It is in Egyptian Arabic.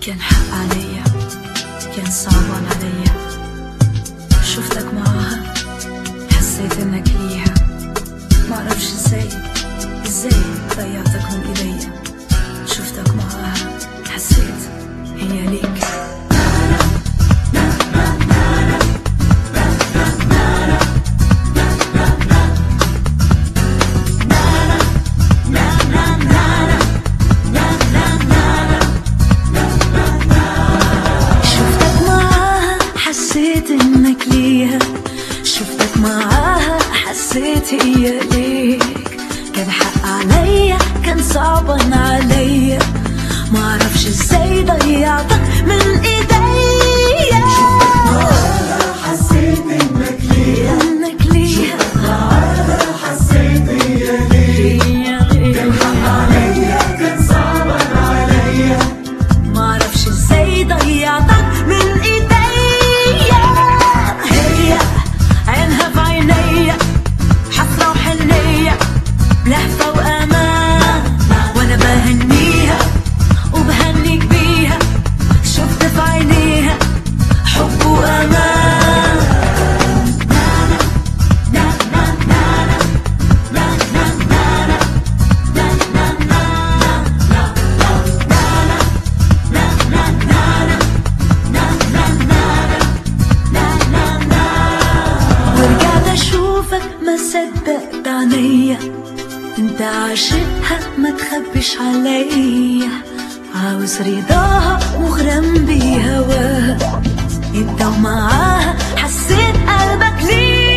كان حق عليا كان صعبان عليا شفتك معاها حسيت انك ليها معرفش ازاي ازاي ضيعتك من ايديا شفتك معاها حسيت هي ليك شفتك معاها حسيت انك ليها شفتك معاها حسيت هي ليك كان حق عليا كان صعبان عليا معرفش ازاي ضيعتك من ايديا حسيت انك ليها انك ليها حسيت هي ليها هي عليا كان صعبا عليا معرفش ازاي ضيعتك من ايديا هي عينها في عينيا حسرة وحنية لهفة وأمان وأنا بهنيها وبهنيك بيها شفت في عينيها حب وأمان ورجعت اشوفك ما صدقت عينيا انت عاشقها ما تخبيش عليا عاوز رضاها مغرم بهواها انت ومعاها حسيت قلبك ليه